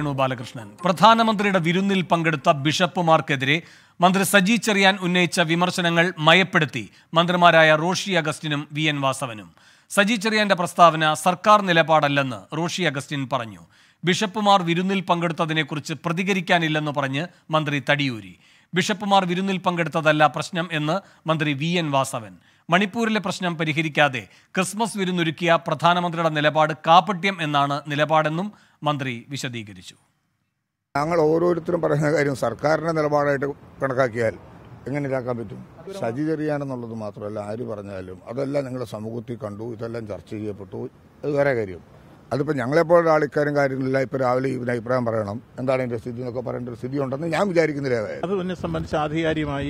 വേണു ബാലകൃഷ്ണൻ പ്രധാനമന്ത്രിയുടെ വിരുന്നിൽ പങ്കെടുത്ത ബിഷപ്പുമാർക്കെതിരെ മന്ത്രി സജി ചെറിയാൻ ഉന്നയിച്ച വിമർശനങ്ങൾ മയപ്പെടുത്തി മന്ത്രിമാരായ റോഷി അഗസ്റ്റിനും വി എൻ വാസവനും സജി ചെറിയാന്റെ പ്രസ്താവന സർക്കാർ നിലപാടല്ലെന്ന് റോഷി അഗസ്റ്റിൻ പറഞ്ഞു ബിഷപ്പുമാർ വിരുന്നിൽ പങ്കെടുത്തതിനെക്കുറിച്ച് പ്രതികരിക്കാനില്ലെന്ന് പറഞ്ഞ് മന്ത്രി തടിയൂരി ബിഷപ്പുമാർ വിരുന്നിൽ പങ്കെടുത്തതല്ല പ്രശ്നം എന്ന് മന്ത്രി വി എൻ വാസവൻ മണിപ്പൂരിലെ പ്രശ്നം പരിഹരിക്കാതെ ക്രിസ്മസ് വിരുന്നൊരുക്കിയ പ്രധാനമന്ത്രിയുടെ നിലപാട് കാപട്യം എന്നാണ് നിലപാടെന്നും മന്ത്രി വിശദീകരിച്ചു ഞങ്ങൾ ഓരോരുത്തരും പറയുന്ന കാര്യം സർക്കാരിന്റെ നിലപാടായിട്ട് കണക്കാക്കിയാൽ എങ്ങനെ ഇതാക്കാൻ പറ്റും സജി ചെറിയാനെന്നുള്ളത് മാത്രമല്ല ആര് പറഞ്ഞാലും അതെല്ലാം നിങ്ങളുടെ സമൂഹത്തിൽ കണ്ടു ഇതെല്ലാം ചർച്ച ചെയ്യപ്പെട്ടു അത് വേറെ കാര്യം അതിപ്പോൾ ഞങ്ങളെപ്പോലുള്ള ആൾക്കാരും കാര്യങ്ങളില്ല ഇപ്പോൾ രാവിലെ ഇവന് അഭിപ്രായം പറയണം എന്താണ് എൻ്റെ സ്ഥിതി എന്നൊക്കെ പറയേണ്ട ഒരു സ്ഥിതി ഉണ്ടെന്ന് ഞാൻ വിചാരിക്കുന്നില്ല അത് എന്നെ സംബന്ധിച്ച് ആധികാരികമായി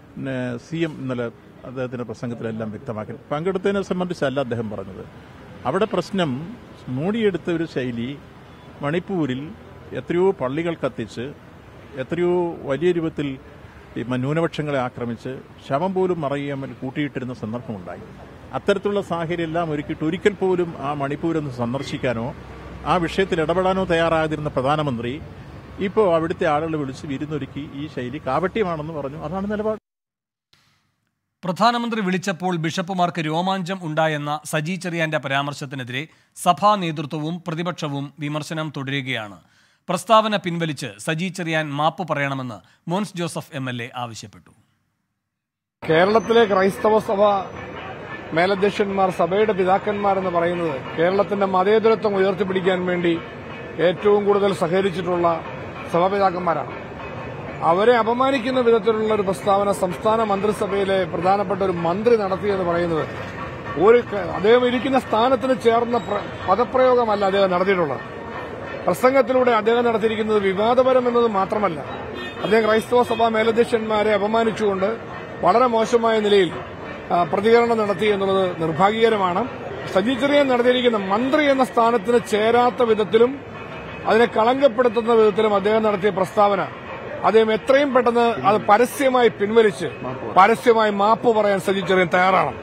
സി എം ഇന്നലെ അദ്ദേഹത്തിന്റെ പ്രസംഗത്തിലെല്ലാം വ്യക്തമാക്കി പങ്കെടുത്തതിനെ സംബന്ധിച്ചല്ല അദ്ദേഹം പറഞ്ഞത് അവിടെ പ്രശ്നം മൂടിയെടുത്ത ഒരു ശൈലി മണിപ്പൂരിൽ എത്രയോ പള്ളികൾ കത്തിച്ച് എത്രയോ വലിയ രൂപത്തിൽ ഈ ന്യൂനപക്ഷങ്ങളെ ആക്രമിച്ച് ശവം പോലും മറയുക കൂട്ടിയിട്ടിരുന്ന സന്ദർഭമുണ്ടായി അത്തരത്തിലുള്ള സാഹചര്യം എല്ലാം ഒരുക്കിയിട്ട് ഒരിക്കൽ പോലും ആ മണിപ്പൂരൊന്ന് സന്ദർശിക്കാനോ ആ വിഷയത്തിൽ ഇടപെടാനോ തയ്യാറാകാതിരുന്ന പ്രധാനമന്ത്രി ഇപ്പോൾ അവിടുത്തെ ആളുകളെ വിളിച്ച് വിരുന്നൊരുക്കി ഈ ശൈലി കാപട്യമാണെന്ന് പറഞ്ഞു അതാണ് നിലപാട് പ്രധാനമന്ത്രി വിളിച്ചപ്പോൾ ബിഷപ്പുമാർക്ക് രോമാഞ്ചം ഉണ്ടായെന്ന സജി ചെറിയാന്റെ പരാമർശത്തിനെതിരെ സഭാ നേതൃത്വവും പ്രതിപക്ഷവും വിമർശനം തുടരുകയാണ് പ്രസ്താവന പിൻവലിച്ച് സജി ചെറിയാൻ മാപ്പ് പറയണമെന്ന് Mons Joseph M L A ആവശ്യപ്പെട്ടു കേരളത്തിലെ ക്രൈസ്തവ സഭ മേലധ്യക്ഷന്മാർ സഭയുടെ പിതാക്കന്മാരെന്ന് പറയുന്നത് കേരളത്തിന്റെ മതേതരത്വം ഉയർത്തിപ്പിടിക്കാൻ വേണ്ടി ഏറ്റവും കൂടുതൽ സഹകരിച്ചിട്ടുള്ള സഭാപിതാക്കന്മാരാണ് അവരെ അപമാനിക്കുന്ന വിധത്തിലുള്ള ഒരു പ്രസ്താവന സംസ്ഥാന മന്ത്രിസഭയിലെ പ്രധാനപ്പെട്ട ഒരു മന്ത്രി നടത്തിയെന്ന് പറയുന്നത് ഒരു ക- അദ്ദേഹം ഇരിക്കുന്ന സ്ഥാനത്തിന് ചേർന്ന പ്ര- പദപ്രയോഗമല്ല അദ്ദേഹം നടത്തിയിട്ടുള്ളത് പ്രസംഗത്തിലൂടെ അദ്ദേഹം നടത്തിയിരിക്കുന്നത് വിവാദപരം എന്നത് മാത്രമല്ല അദ്ദേഹം ക്രൈസ്തവ സഭാ മേലധ്യക്ഷന്മാരെ അപമാനിച്ചുകൊണ്ട് വളരെ മോശമായ നിലയിൽ ആ, പ്രതികരണം നടത്തി എന്നുള്ളത് നിർഭാഗ്യകരമാണ് സജി ചെറിയൻ നടത്തിയിരിക്കുന്ന മന്ത്രി എന്ന സ്ഥാനത്തിന് ചേരാത്ത വിധത്തിലും അതിനെ കളങ്കപ്പെടുത്തുന്ന വിധത്തിലും അദ്ദേഹം നടത്തിയ പ്രസ്താവന അദ്ദേഹം എത്രയും പെട്ടെന്ന് അത് പരസ്യമായി പിൻവലിച്ച് പരസ്യമായി മാപ്പ് പറയാൻ സജി ചെറിയൻ തയ്യാറാണ്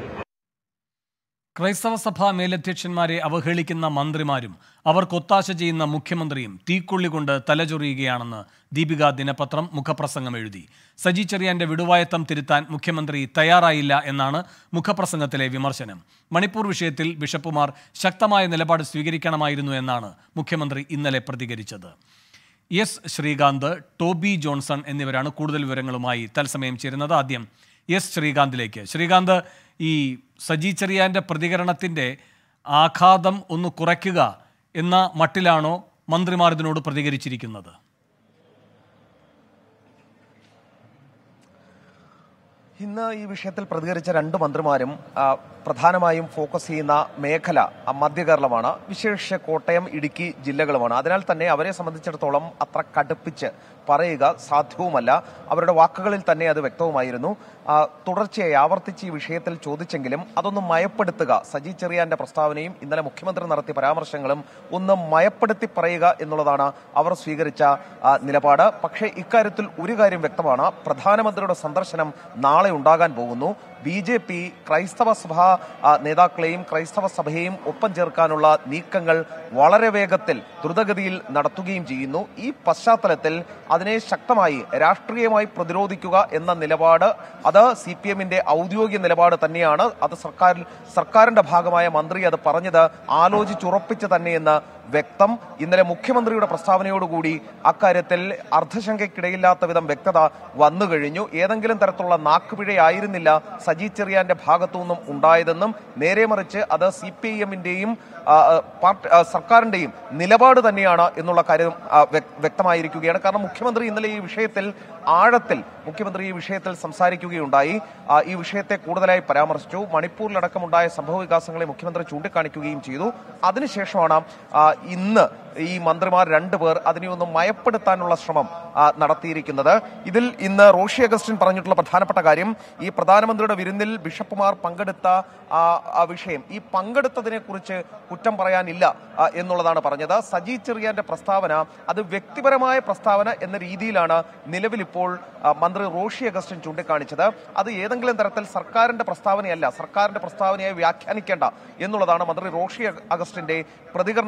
ക്രൈസ്തവ സഭാ മേലധ്യക്ഷന്മാരെ അവഹേളിക്കുന്ന മന്ത്രിമാരും അവർക്ക് ഒത്താശ ചെയ്യുന്ന മുഖ്യമന്ത്രിയും തീക്കൊള്ളി കൊണ്ട് തലചൊറിയുകയാണെന്ന് ദീപിക ദിനപത്രം മുഖപ്രസംഗം എഴുതി സജി ചെറിയാന്റെ വിടുവായത്തം തിരുത്താൻ മുഖ്യമന്ത്രി തയ്യാറായില്ല എന്നാണ് മുഖപ്രസംഗത്തിലെ വിമർശനം മണിപ്പൂർ വിഷയത്തിൽ ബിഷപ്പുമാർ ശക്തമായ നിലപാട് സ്വീകരിക്കണമായിരുന്നു എന്നാണ് മുഖ്യമന്ത്രി ഇന്നലെ പ്രതികരിച്ചത് എസ് ശ്രീകാന്ത് ടോബി ജോൺസൺ എന്നിവരാണ് കൂടുതൽ വിവരങ്ങളുമായി തത്സമയം ചേരുന്നത് ആദ്യം എസ് ശ്രീകാന്തിലേക്ക് ശ്രീകാന്ത് ഈ സജി ചെറിയാന്റെ പ്രതികരണത്തിന്റെ ആഘാതം ഒന്ന് കുറയ്ക്കുക എന്ന മട്ടിലാണോ മന്ത്രിമാർ ഇതിനോട് പ്രതികരിച്ചിരിക്കുന്നത് ഇന്ന് ഈ വിഷയത്തിൽ പ്രതികരിച്ച രണ്ട് മന്ത്രിമാരും ആ, പ്രധാനമായും ഫോക്കസ് ചെയ്യുന്ന മേഖല ആ, മധ്യ കേരളമാണ് വിശേഷിച്ച് കോട്ടയം ഇടുക്കി ജില്ലകളുമാണ് അതിനാൽ തന്നെ അവരെ സംബന്ധിച്ചിടത്തോളം അത്ര കടുപ്പിച്ച് പറയുക സാധ്യവുമല്ല അവരുടെ വാക്കുകളിൽ തന്നെ അത് വ്യക്തവുമായിരുന്നു ആ, തുടർച്ചയായി ആവർത്തിച്ച് ഈ വിഷയത്തിൽ ചോദിച്ചെങ്കിലും അതൊന്ന് മയപ്പെടുത്തുക സജി ചെറിയാന്റെ പ്രസ്താവനയും ഇന്നലെ മുഖ്യമന്ത്രി നടത്തിയ പരാമർശങ്ങളും ഒന്ന് മയപ്പെടുത്തി പറയുക എന്നുള്ളതാണ് അവർ സ്വീകരിച്ച ആ, നിലപാട് പക്ഷേ ഇക്കാര്യത്തിൽ ഒരു കാര്യം വ്യക്തമാണ് പ്രധാനമന്ത്രിയുടെ സന്ദർശനം നാളെ ഉണ്ടാകാൻ പോകുന്നു ബി ജെ പി ക്രൈസ്തവ സഭാ ആ, നേതാക്കളെയും ക്രൈസ്തവ സഭയെയും ഒപ്പം ചേർക്കാനുള്ള നീക്കങ്ങൾ വളരെ വേഗത്തിൽ ദ്രുതഗതിയിൽ നടത്തുകയും ചെയ്യുന്നു ഈ പശ്ചാത്തലത്തിൽ അതിനെ ശക്തമായി രാഷ്ട്രീയമായി പ്രതിരോധിക്കുക എന്ന നിലപാട് അത് സി പി എമ്മിന്റെ ഔദ്യോഗിക നിലപാട് തന്നെയാണ് അത് സർക്കാരിൽ സർക്കാരിന്റെ ഭാഗമായ മന്ത്രി അത് പറഞ്ഞത് ആലോചിച്ചുറപ്പിച്ച് തന്നെയെന്ന് വ്യക്തം ഇന്നലെ മുഖ്യമന്ത്രിയുടെ പ്രസ്താവനയോടുകൂടി അക്കാര്യത്തിൽ അർദ്ധശങ്കയ്ക്കിടയില്ലാത്ത വിധം വ്യക്തത വന്നു കഴിഞ്ഞു ഏതെങ്കിലും തരത്തിലുള്ള നാക്കുപിഴയായിരുന്നില്ല സജി ചെറിയാന്റെ ഭാഗത്തു നിന്നും ഉണ്ടായതെന്നും നേരെ മറിച്ച് അത് സി പി ഐ എമ്മിന്റെയും സർക്കാരിന്റെയും നിലപാട് തന്നെയാണ് എന്നുള്ള കാര്യം ആ, വ്യക്- വ്യക്തമായിരിക്കുകയാണ് കാരണം മുഖ്യമന്ത്രി ഇന്നലെ ഈ വിഷയത്തിൽ ആഴത്തിൽ മുഖ്യമന്ത്രി ഈ വിഷയത്തിൽ സംസാരിക്കുകയുണ്ടായി ആ, ഈ വിഷയത്തെ കൂടുതലായി പരാമർശിച്ചു മണിപ്പൂരിലടക്കമുണ്ടായ സംഭവ വികാസങ്ങളെ മുഖ്യമന്ത്രി ചൂണ്ടിക്കാണിക്കുകയും ചെയ്തു അതിനുശേഷമാണ് ആ, ഇന്ന് ഈ മന്ത്രിമാർ രണ്ടുപേർ അതിനെ ഒന്ന് മയപ്പെടുത്താനുള്ള ശ്രമം ആ, നടത്തിയിരിക്കുന്നത് ഇതിൽ ഇന്ന് റോഷി അഗസ്റ്റിൻ പറഞ്ഞിട്ടുള്ള പ്രധാനപ്പെട്ട കാര്യം ഈ പ്രധാനമന്ത്രിയുടെ വിരുന്നിൽ ബിഷപ്പുമാർ പങ്കെടുത്ത ആ, ആ വിഷയം ഈ പങ്കെടുത്തതിനെ കുറിച്ച് കുറ്റം പറയാനില്ല ആ, എന്നുള്ളതാണ് പറഞ്ഞത് സജി ചെറിയാന്റെ പ്രസ്താവന അത് വ്യക്തിപരമായ പ്രസ്താവന എന്ന രീതിയിലാണ് നിലവിലിപ്പോൾ ആ, മന്ത്രി റോഷി അഗസ്റ്റിൻ ചൂണ്ടിക്കാണിച്ചത് അത് ഏതെങ്കിലും തരത്തിൽ സർക്കാരിന്റെ പ്രസ്താവനയല്ല സർക്കാരിന്റെ പ്രസ്താവനയായി വ്യാഖ്യാനിക്കേണ്ട എന്നുള്ളതാണ് മന്ത്രി റോഷി അഗസ്റ്റിന്റെ പ്രതികരണമായി ഇന്ന്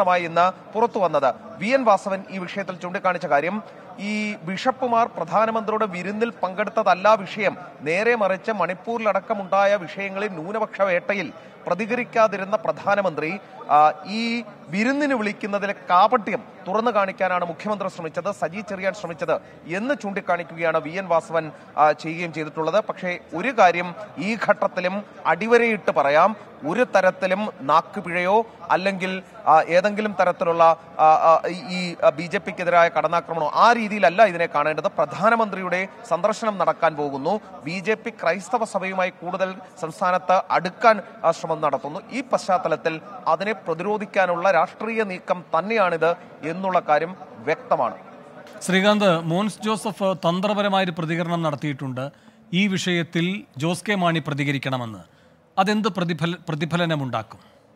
എന്ന് പുറത്തു വന്നത് വി എൻ വാസവൻ ഈ വിഷയത്തിൽ ചൂണ്ടിക്കാണിച്ച കാര്യം ഈ ബിഷപ്പുമാർ പ്രധാനമന്ത്രിയുടെ വിരുന്നിൽ പങ്കെടുത്തതല്ല വിഷയം നേരെ മറിച്ച് മണിപ്പൂരിലടക്കമുണ്ടായ വിഷയങ്ങളിൽ ന്യൂനപക്ഷ വേട്ടയിൽ പ്രതികരിക്കാതിരുന്ന പ്രധാനമന്ത്രി ആ, ഈ വിരുന്നിന് വിളിക്കുന്നതിലെ കാപട്യം തുറന്നു കാണിക്കാനാണ് മുഖ്യമന്ത്രി ശ്രമിച്ചത് സജി ചെറിയാൻ ശ്രമിച്ചത് എന്ന് ചൂണ്ടിക്കാണിക്കുകയാണ് വി എൻ വാസവൻ ആ, ചെയ്യുകയും ചെയ്തിട്ടുള്ളത് പക്ഷേ ഒരു കാര്യം ഈ ഘട്ടത്തിലും അടിവരയിട്ട് പറയാം ഒരു തരത്തിലും നാക്കുപിഴയോ അല്ലെങ്കിൽ ആ, ഏതെങ്കിലും തരത്തിലുള്ള ആ, ആ, ഈ ബി ജെ പിക്കെതിരായ കടന്നാക്രമണമോ ആ രീതിയിലല്ല ഇതിനെ കാണേണ്ടത് പ്രധാനമന്ത്രിയുടെ സന്ദർശനം നടക്കാൻ പോകുന്നു ബി ജെ പി ക്രൈസ്തവ സഭയുമായി കൂടുതൽ സംസ്ഥാനത്ത് അടുക്കാൻ ആ, ശ്രമം നടത്തുന്നു ഈ പശ്ചാത്തലത്തിൽ അതിനെ പ്രതിരോധിക്കാനുള്ള രാഷ്ട്രീയ നീക്കം തന്നെയാണിത് എന്നുള്ള കാര്യം വ്യക്തമാണ് ശ്രീകാന്ത് മോൻസ് ജോസഫ് തന്ത്രപരമായൊരു പ്രതികരണം നടത്തിയിട്ടുണ്ട് ഈ വിഷയത്തിൽ ജോസ് കെ മാണി പ്രതികരിക്കണമെന്ന് അതെന്ത് പ്രതിഫല പ്രതിഫലനമുണ്ടാക്കും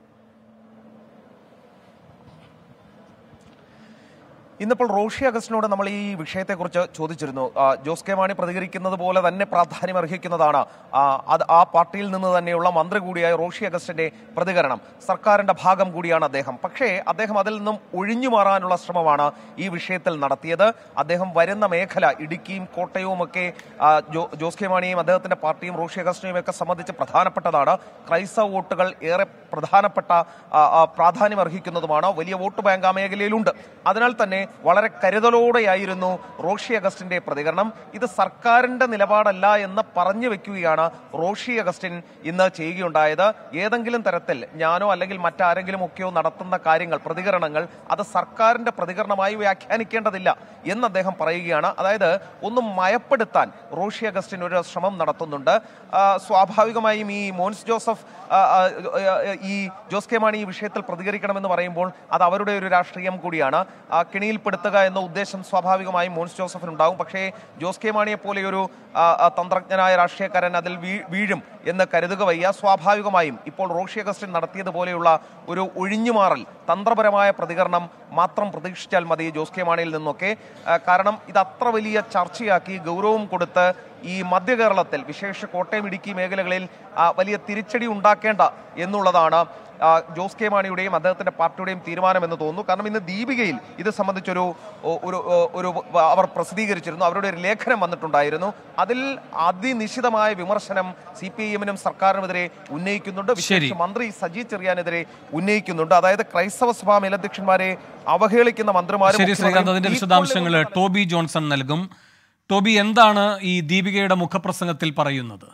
ഇന്നിപ്പോൾ റോഷി അഗസ്റ്റിനോട് നമ്മൾ ഈ വിഷയത്തെക്കുറിച്ച് ചോദിച്ചിരുന്നു ആ, ജോസ് കെ മാണി പ്രതികരിക്കുന്നത് പോലെ തന്നെ പ്രാധാന്യം അർഹിക്കുന്നതാണ് ആ, അത് ആ പാർട്ടിയിൽ നിന്ന് തന്നെയുള്ള മന്ത്രി കൂടിയായ റോഷി അഗസ്റ്റിന്റെ പ്രതികരണം സർക്കാരിന്റെ ഭാഗം കൂടിയാണ് അദ്ദേഹം പക്ഷേ അദ്ദേഹം അതിൽ നിന്നും ഒഴിഞ്ഞു മാറാനുള്ള ശ്രമമാണ് ഈ വിഷയത്തിൽ നടത്തിയത് അദ്ദേഹം വരുന്ന മേഖല ഇടുക്കിയും കോട്ടയവും ഒക്കെ ആ, ജോ- ജോസ് കെ മാണിയും അദ്ദേഹത്തിന്റെ പാർട്ടിയും റോഷി അഗസ്റ്റിനെയും ഒക്കെ സംബന്ധിച്ച് പ്രധാനപ്പെട്ടതാണ് ക്രൈസ്തവ വോട്ടുകൾ ഏറെ പ്രധാനപ്പെട്ട ആ, ആ, പ്രാധാന്യം അർഹിക്കുന്നതുമാണ് വലിയ വോട്ട് ബാങ്ക് ആ മേഖലയിലുണ്ട് അതിനാൽ തന്നെ വളരെ കരുതലോടെയായിരുന്നു റോഷി അഗസ്റ്റിന്റെ പ്രതികരണം ഇത് സർക്കാരിന്റെ നിലപാടല്ല എന്ന് പറഞ്ഞു വെക്കുകയാണ് റോഷി അഗസ്റ്റിൻ ഇന്ന് ചെയ്യുകയുണ്ടായത് ഏതെങ്കിലും തരത്തിൽ ഞാനോ അല്ലെങ്കിൽ മറ്റാരെങ്കിലും ഒക്കെയോ നടത്തുന്ന കാര്യങ്ങൾ പ്രതികരണങ്ങൾ അത് സർക്കാരിന്റെ പ്രതികരണമായി വ്യാഖ്യാനിക്കേണ്ടതില്ല എന്ന് അദ്ദേഹം പറയുകയാണ് അതായത് ഒന്ന് മയപ്പെടുത്താൻ റോഷി അഗസ്റ്റിൻ ഒരു ശ്രമം നടത്തുന്നുണ്ട് ആ, സ്വാഭാവികമായും ഈ മോൻസ് ജോസഫ് ആ, ആ, ആ, ഈ ജോസ് കെ മാണി ഈ വിഷയത്തിൽ പ്രതികരിക്കണമെന്ന് പറയുമ്പോൾ അത് അവരുടെ ഒരു രാഷ്ട്രീയം കൂടിയാണ് ആ, കെണിയിൽപ്പെടുത്തുക എന്ന ഉദ്ദേശം സ്വാഭാവികമായും മോൻസ് ജോസഫിനുണ്ടാകും പക്ഷേ ജോസ് കെ മാണിയെ പോലെ ഒരു ആ, ആ, തന്ത്രജ്ഞനായ രാഷ്ട്രീയക്കാരൻ അതിൽ വീ- വീഴും എന്ന് കരുതുക വയ്യ സ്വാഭാവികമായും ഇപ്പോൾ റോഷി അഗസ്റ്റിൻ നടത്തിയതുപോലെയുള്ള ഒരു ഒഴിഞ്ഞുമാറൽ തന്ത്രപരമായ പ്രതികരണം മാത്രം പ്രതീക്ഷിച്ചാൽ മതി ജോസ് കെ മാണിയിൽ നിന്നൊക്കെ ആ, കാരണം ഇത് അത്ര വലിയ ചർച്ചയാക്കി ഗൗരവം കൊടുത്ത് ഈ മധ്യ കേരളത്തിൽ വിശേഷ കോട്ടയം ഇടുക്കി മേഖലകളിൽ ആ, വലിയ തിരിച്ചടി ഉണ്ടാക്കേണ്ട എന്നുള്ളതാണ് ആ, ജോസ് കെ മാണിയുടെയും അദ്ദേഹത്തിന്റെ പാർട്ടിയുടെയും തീരുമാനമെന്ന് തോന്നുന്നു കാരണം ഇന്ന് ദീപികയിൽ ഇത് സംബന്ധിച്ചൊരു ഒ- ഒരു ഒ- ഒരു വ- അവർ പ്രസിദ്ധീകരിച്ചിരുന്നു അവരുടെ ഒരു ലേഖനം വന്നിട്ടുണ്ടായിരുന്നു അതിൽ അതിനിശിതമായ വിമർശനം സി പി ഐ എമ്മിനും സർക്കാരിനുമെതിരെ ഉന്നയിക്കുന്നുണ്ട് ശരി. വിശേഷിച്ച് മന്ത്രി സജി ചെറിയാനെതിരെ ഉന്നയിക്കുന്നുണ്ട് അതായത് ക്രൈസ്തവ സഭാ മേലധ്യക്ഷന്മാരെ അവഹേളിക്കുന്ന മന്ത്രിമാരും ശരി ശ്രീകാന്ത് അതിന്റെ മുഖ്യമന്ത്രിയും വിശദാംശങ്ങൾ ടോബി ജോൺസൺ നൽകും ടോബി എന്താണ് ഈ ദീപികയുടെ മുഖപ്രസംഗത്തിൽ പറയുന്നത്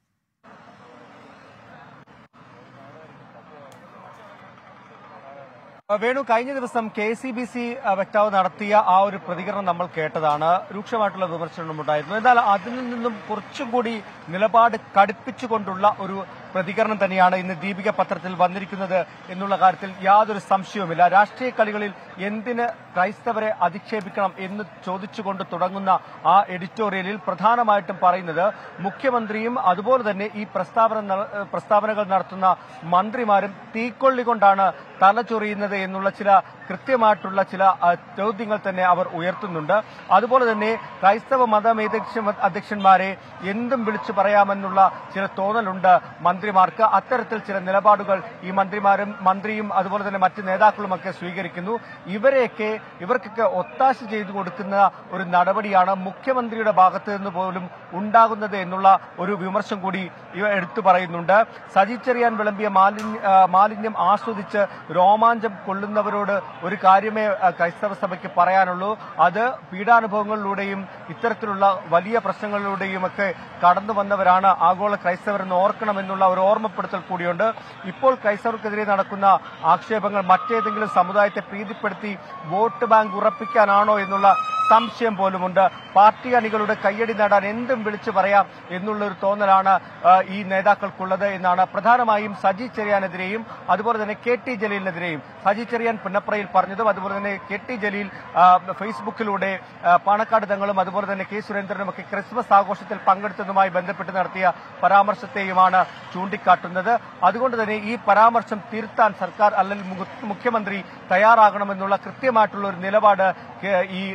വേണു കഴിഞ്ഞ ദിവസം കെ സി ബി സി വക്താവ് നടത്തിയ ആ ഒരു പ്രതികരണം നമ്മൾ കേട്ടതാണ് രൂക്ഷമായിട്ടുള്ള വിമർശനം ഉണ്ടായിരുന്നു എന്നാൽ അതിൽ നിന്നും കുറച്ചും കൂടി നിലപാട് കടുപ്പിച്ചുകൊണ്ടുള്ള ഒരു പ്രതികരണം തന്നെയാണ് ഇന്ന് ദീപിക പത്രത്തിൽ വന്നിരിക്കുന്നത് എന്നുള്ള കാര്യത്തിൽ യാതൊരു സംശയവുമില്ല രാഷ്ട്രീയ കളികളിൽ എന്തിന് ക്രൈസ്തവരെ അധിക്ഷേപിക്കണം എന്ന് ചോദിച്ചുകൊണ്ട് തുടങ്ങുന്ന ആ എഡിറ്റോറിയലിൽ പ്രധാനമായിട്ടും പറയുന്നത് മുഖ്യമന്ത്രിയും അതുപോലെ തന്നെ ഈ പ്രസ്താവന നട- പ്രസ്താവനകൾ നടത്തുന്ന മന്ത്രിമാരും തീക്കൊള്ളി കൊണ്ടാണ് തലചൊറിയുന്നത് എന്നുള്ള ചില കൃത്യമായിട്ടുള്ള ചില ആ, ചോദ്യങ്ങൾ തന്നെ അവർ ഉയർത്തുന്നുണ്ട് അതുപോലെ തന്നെ ക്രൈസ്തവ മതമേധ്യക്ഷ അധ്യക്ഷന്മാരെ എന്തും വിളിച്ചു പറയാമെന്നുള്ള ചില തോന്നലുണ്ട് മന്ത്രിമാർക്ക് അത്തരത്തിൽ ചില നിലപാടുകൾ ഈ മന്ത്രിമാരും മന്ത്രിയും അതുപോലെ തന്നെ മറ്റ് നേതാക്കളുമൊക്കെ സ്വീകരിക്കുന്നു ഇവരെയൊക്കെ ഇവർക്കൊക്കെ ഒത്താശ ചെയ്തു കൊടുക്കുന്ന ഒരു നടപടിയാണ് മുഖ്യമന്ത്രിയുടെ ഭാഗത്ത് നിന്ന് പോലും ഉണ്ടാകുന്നത് എന്നുള്ള ഒരു വിമർശം കൂടി ഇവ എടുത്തു പറയുന്നുണ്ട് സജി ചെറിയാൻ വിളമ്പിയ മാലിന്യ ആ, മാലിന്യം ആസ്വദിച്ച് രോമാഞ്ചം കൊള്ളുന്നവരോട് ഒരു കാര്യമേ ആ, ക്രൈസ്തവ സഭയ്ക്ക് പറയാനുള്ളൂ അത് പീഡാനുഭവങ്ങളിലൂടെയും ഇത്തരത്തിലുള്ള വലിയ പ്രശ്നങ്ങളിലൂടെയും ഒക്കെ കടന്നു വന്നവരാണ് ആഗോള ക്രൈസ്തവരെന്ന് ഓർക്കണമെന്നുള്ള ഒരു ഓർമ്മപ്പെടുത്തൽ കൂടിയുണ്ട് ഇപ്പോൾ ക്രൈസ്തവർക്കെതിരെ നടക്കുന്ന ആക്ഷേപങ്ങൾ മറ്റേതെങ്കിലും സമുദായത്തെ പ്രീതിപ്പെടുത്തി വോട്ട് ബാങ്ക് ഉറപ്പിക്കാനാണോ എന്നുള്ള സംശയം പോലുമുണ്ട് പാർട്ടി അണികളുടെ കയ്യടി നേടാൻ എന്തും വിളിച്ചു പറയാം എന്നുള്ള ഒരു തോന്നലാണ് ആ, ഈ നേതാക്കൾക്കുള്ളത് എന്നാണ് പ്രധാനമായും സജി ചെറിയാനെതിരെയും അതുപോലെ തന്നെ കെ ടി ജലീലിനെതിരെയും സജി ചെറിയാൻ പുന്നപ്രയിൽ പറഞ്ഞതും അതുപോലെ തന്നെ കെ ടി ജലീൽ ആ, ഫേസ്ബുക്കിലൂടെ ആ, പാണക്കാട് തങ്ങളും അതുപോലെ തന്നെ കെ സുരേന്ദ്രനും ഒക്കെ ക്രിസ്മസ് ആഘോഷത്തിൽ പങ്കെടുത്തതുമായി ബന്ധപ്പെട്ട് നടത്തിയ പരാമർശത്തെയുമാണ് ചൂണ്ടിക്കാട്ടുന്നത് അതുകൊണ്ട് തന്നെ ഈ പരാമർശം തിരുത്താൻ സർക്കാർ അല്ലെങ്കിൽ മുഖ- മുഖ്യമന്ത്രി തയ്യാറാകണമെന്നുള്ള കൃത്യമായിട്ടുള്ള ഒരു നിലപാട് കെ- ഈ ദീപിക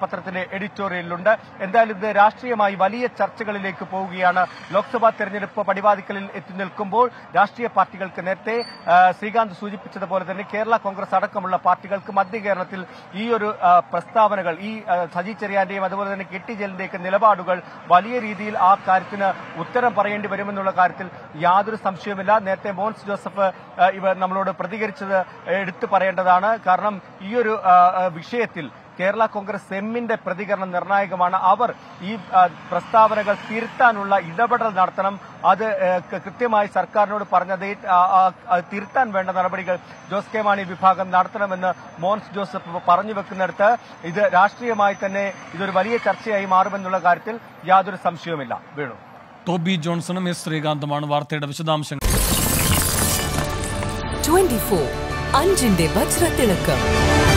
ദിനപത്രത്തിന്റെ എഡിറ്റോറിയലിലുണ്ട് എന്തായാലും ഇത് രാഷ്ട്രീയമായി വലിയ ചർച്ചകളിലേക്ക് പോവുകയാണ് ലോക്സഭാ തെരഞ്ഞെടുപ്പ് പടിവാതിക്കലിൽ എത്തി നിൽക്കുമ്പോൾ രാഷ്ട്രീയ പാർട്ടികൾക്ക് നേരത്തെ ആ, ശ്രീകാന്ത് സൂചിപ്പിച്ചതുപോലെ തന്നെ കേരള കോൺഗ്രസ് അടക്കമുള്ള പാർട്ടികൾക്ക് മധ്യ കേരളത്തിൽ ഈ ഒരു ആ, പ്രസ്താവനകൾ ഈ ആ, സജി ചെറിയാന്റെയും അതുപോലെ തന്നെ കെട്ടി ജലന്റെയൊക്കെ നിലപാടുകൾ വലിയ രീതിയിൽ ആ കാര്യത്തിന് ഉത്തരം പറയേണ്ടി വരുമെന്നുള്ള കാര്യത്തിൽ യാതൊരു സംശയവുമില്ല നേരത്തെ മോൻസ് ജോസഫ് ആ, ഇവർ നമ്മളോട് പ്രതികരിച്ചത് എടുത്തു പറയേണ്ടതാണ് കാരണം ഈ ഒരു ആ, ആ, വിഷയത്തിൽ കേരള കോൺഗ്രസ് എമ്മിന്റെ പ്രതികരണം നിർണായകമാണ് അവർ ഈ ആ, പ്രസ്താവനകൾ തിരുത്താനുള്ള ഇടപെടൽ നടത്തണം അത് ആ, ക- കൃത്യമായി സർക്കാരിനോട് പറഞ്ഞത് ഈ, ആ, ആ, അത് തിരുത്താൻ വേണ്ട നടപടികൾ ജോസ് കെ മാണി വിഭാഗം നടത്തണമെന്ന് മോൻസ് ജോസഫ് പറഞ്ഞു വെക്കുന്നിടത്ത് ഇത് രാഷ്ട്രീയമായി തന്നെ ഇതൊരു വലിയ ചർച്ചയായി മാറുമെന്നുള്ള കാര്യത്തിൽ യാതൊരു സംശയവുമില്ല വേണു ടോബി ജോൺസണും എസ് ശ്രീകാന്തുമാണ് വാർത്തയുടെ വിശദാംശങ്ങൾ 24 അഞ്ചിന്റെ വജ്രത്തിളക്കം